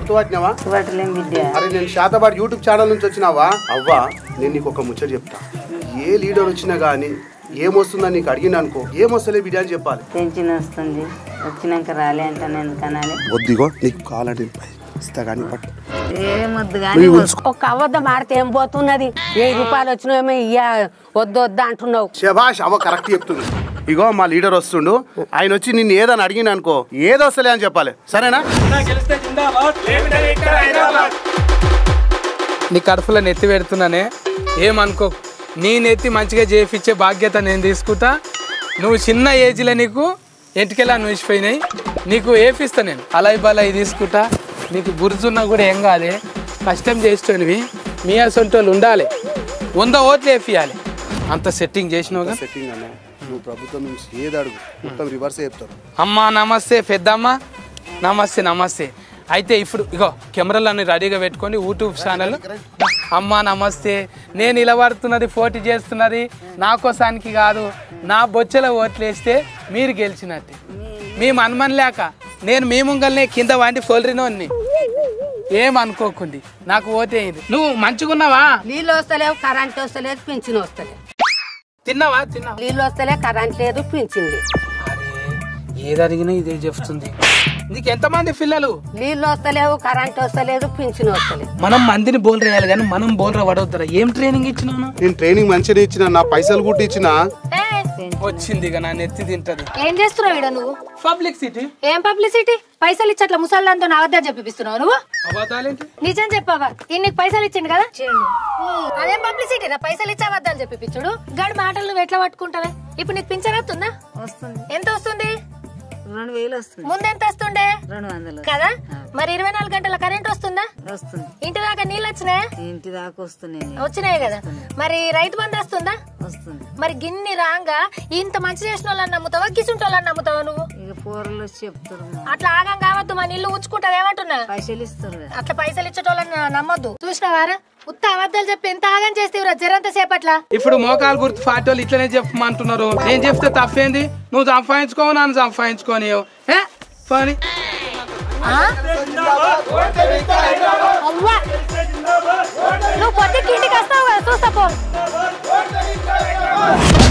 గుర్తుపట్టినావా పట్టలేం బిడ్డ అరే నేను శాతబాడ్ యూట్యూబ్ ఛానల్ నుంచి వచ్చినావా అవ్వా నేను నీకు ఒక ముచ్చట చెప్తా ఏ లీడర్ వచ్చినా కానీ ఏమొస్తుందని నీకు అడిగిన అనుకో ఏమొస్తలే బిడ్డ అని చెప్పాలి పెన్షన్ వస్తుంది వచ్చినాక రాలే అంటాను ఎందుకనాలి వద్దిగో నీకు కావాలంటే ఇస్తా కానీ పట్టు ఏమొద్దు కానీ ఒక్క అబద్ధం ఆడితే ఏం పోతున్నది వెయ్యి రూపాయలు వచ్చినాయేమో ఇయ్య వద్దు వద్దు అంటున్నావు శభాష్ అవ్వ కరెక్ట్ చెప్తుంది ఇగో మా లీడర్ వస్తుండు ఆయన వచ్చి నిన్ను ఏదని అడిగిన అనుకో ఏదొస్తలే అని చెప్పాలి సరేనా నీ కడుపులో నెత్తి పెడుతున్నానే ఏమనుకో నీ నెత్తి మంచిగా చేపించే బాధ్యత నేను తీసుకుంటా నువ్వు చిన్న ఏజ్లో నీకు ఎంటికెలా నూసిపోయినాయి నీకు ఏపిస్తా నేను అలాయి బలాయి తీసుకుంటా నీకు బుర్జున్నా కూడా ఏం కాదే కష్టం చేసేటోనివి మీ అసొంటోళ్ళు ఉండాలి వంద ఓట్లు వేపియాలి అంత సెట్టింగ్ చేసినావుగా సెట్టింగ్ అన్న నువ్వు ప్రభుత్వం నుంచి ఏది అడుగు మొత్తం రివర్స్ చెప్తారు అమ్మా నమస్తే పెద్దమ్మ నమస్తే నమస్తే అయితే ఇప్పుడు ఇగో కెమెరాలన్నీ రెడీగా పెట్టుకొని యూట్యూబ్ ఛానల్ అమ్మా నమస్తే నేను నిలబడుతున్నది పోటీ చేస్తున్నది నా కోసానికి కాదు నా బొచ్చెల ఓట్లు వేస్తే మీరు గెలిచినట్టే మీ మనమని లేక నేను మీ ముంగల్నే కింద వండి ఫోల్రినోన్ని ఏమనుకోకుంది నాకు ఓటేయింది నువ్వు మంచిగున్నావా నీళ్ళు వస్తలేవు కరెంట్ వస్తలేదు పింఛన్ వస్తలేదు తిన్నావా తిన్నావా నీళ్ళు వస్తలే కరెంట్ లేదు పింఛన్ లేదు అరే ఏది అడిగినా ఇదే చెప్తుంది నీకు ఎంతమంది పిల్లలు నీళ్ళు వస్తలేవు కరెంట్ వస్తలేదు పింఛన్ వస్తలేదు మనం మందిని బోల్ వేయాలి కానీ మనం బోల్ పడవద్దురా ఏం ట్రైనింగ్ ఇచ్చినాను నేను ట్రైనింగ్ మంచిగా ఇచ్చిన నా పైసలు కూడా ఇచ్చిన వచ్చింది ఇక నా నెత్తి తింటది ఏం చేస్తున్నావు ఈడ నువ్వు పబ్లిక్ సిటీ ఏం పబ్లిసిటీ పైసలు ఇచ్చి అట్లా ముసల్దాంతో నాగద్దా చెప్పిస్తున్నావు నువ్వు అబద్ధాలేంటి నిజం చెప్పావా ఈయన నీకు పైసలు ఇచ్చిండు కదా ఉమ్, అదేం పబ్లిసిటీ నా పైసలు ఇచ్చా వద్దని చెప్పిపించుడు గడి మాటలు నువ్వు ఎట్లా పట్టుకుంటావే ఇప్పుడు నీకు పింఛన్ వస్తుందా వస్తుంది ఎంత వస్తుంది రెండు వేలు వస్తుంది ముందు ఎంత వస్తుండే రెండు వందలు కదా మరి ఇరవై నాలుగు గంటల కరెంట్ వస్తుందా వస్తుంది ఇంటి దాకా నీళ్ళు వచ్చినాయా ఇంటి దాకా వస్తున్నాయి వచ్చినాయి కదా మరి రైతు బంధు వస్తుందా వస్తుంది మరి గిన్ని రాంగా ఇంత మంచి చేసిన వాళ్ళని నమ్ముతావా గిసుంటి వాళ్ళని నమ్ముతావా నువ్వు ఇక పోరలు వచ్చి చెప్తారు మా. అట్లా ఆగం కావద్దు మా నీళ్ళు ఉంచుకుంటారు ఏమంటున్నా పైసలు ఇస్తారు కదా. అట్లా పైసలు ఇచ్చేటోళ్ళని నమ్మొద్దు చూసినావారా ఉత్త అబద్ధాలు చెప్పి ఎంత ఆగం చేస్తేవిరా జరంత సేపట్ల ఇప్పుడు మోకాలు గుర్తు పార్టీ వాళ్ళు ఇట్లనే చెప్పమంటున్నారు నేను చెప్తే తప్పేంది నువ్వు సంపాదించుకోవు నన్ను సంపాదించుకోని ఏ పని అవ్వా నువ్వు పొద్దుకి ఇంటికి వస్తావు కదా చూస్తా పో